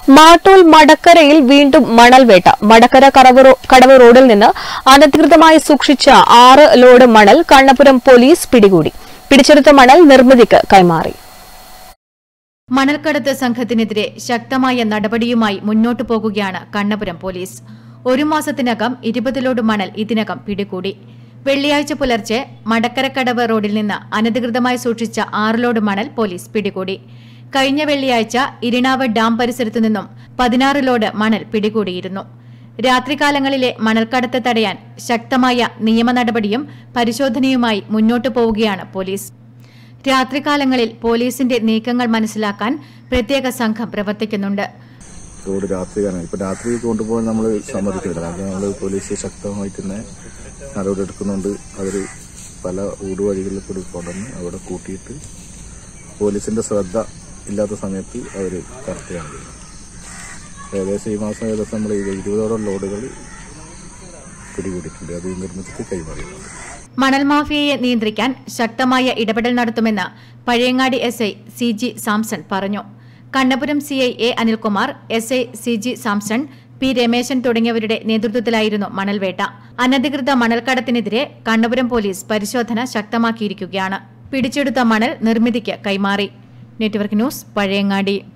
മാട്ടൂൽ മടക്കരയിൽ വീണ്ടും മണൽവേട്ട മടക്കര കടവ് റോ- കടവ് റോഡിൽ നിന്ന് അനധികൃതമായി സൂക്ഷിച്ച ആറ് ലോഡ് മണൽ കണ്ണപുരം പോലീസ് പിടികൂടി പിടിച്ചെടുത്ത മണൽ നിർമ്മിതിക്ക് കൈമാറി മണൽക്കടത്ത് സംഘത്തിനെതിരെ ശക്തമായ നടപടിയുമായി മുന്നോട്ടു പോകുകയാണ് കണ്ണപുരം പോലീസ് ഒരു മാസത്തിനകം ഇരുപത് ലോഡ് മണൽ ഇതിനകം പിടികൂടി വെള്ളിയാഴ്ച പുലർച്ചെ മടക്കരക്കടവ് റോഡിൽ നിന്ന് അനധികൃതമായി സൂക്ഷിച്ച ആറ് ലോഡ് മണൽ പോലീസ് പിടികൂടി കഴിഞ്ഞ വെള്ളിയാഴ്ച ഇരിണാവ് ഡാം പരിസരത്തു നിന്നും പതിനാറ് ലോഡ് മണൽ പിടികൂടിയിരുന്നു രാത്രികാലങ്ങളിലെ മണൽക്കടത്ത് തടയാൻ ശക്തമായ നിയമ നടപടിയും പരിശോധനയുമായി മുന്നോട്ടു പോവുകയാണ് പോലീസ് രാത്രികാലങ്ങളിൽ പോലീസിന്റെ നീക്കങ്ങൾ മനസ്സിലാക്കാൻ പ്രത്യേക സംഘം പ്രവർത്തിക്കുന്നുണ്ട് റോഡ് രാത്രിയാണ് ഇപ്പൊ രാത്രി കൊണ്ടുപോകാൻ നമ്മൾ സമ്മതിക്കുന്നില്ല കാരണം നമ്മൾ പോലീസ് ശക്തമായിട്ട് തന്നെ നടപടി എടുക്കുന്നുണ്ട് അവർ പല ഊടുവഴികളിൽ കൂടി കൊണ്ടുവന്ന് അവിടെ കൂട്ടിയിട്ട് പോലീസിന്റെ ശ്രദ്ധ ഇല്ലാത്ത സമയത്ത് അവർ കറക്റ്റാണ് ചെയ്യുന്നത് ഏകദേശം ഈ മാസം ഏകദേശം നമ്മൾ ഇരുപതോളം ലോഡുകൾ പിടികൂടിയിട്ടുണ്ട് അത് നിർമ്മിച്ചിട്ട് കൈമാറിയിട്ടുണ്ട് മണൽ മാഫിയയെ നിയന്ത്രിക്കാൻ ശക്തമായ ഇടപെടൽ നടത്തുമെന്ന് Pazhayangadi S I C G Samson പറഞ്ഞു Kannapuram C I A Anilkumar S I C G Samson P Rameshan തുടങ്ങിയവരുടെ നേതൃത്വത്തിലായിരുന്നു മണൽവേട്ട അനധികൃത മണൽക്കടത്തിനെതിരെ കണ്ണപുരം പോലീസ് പരിശോധന ശക്തമാക്കിയിരിക്കുകയാണ് പിടിച്ചെടുത്ത മണൽ നിർമ്മിതിക്ക് കൈമാറി നെറ്റ്വർക്ക് ന്യൂസ് പഴയങ്ങാടി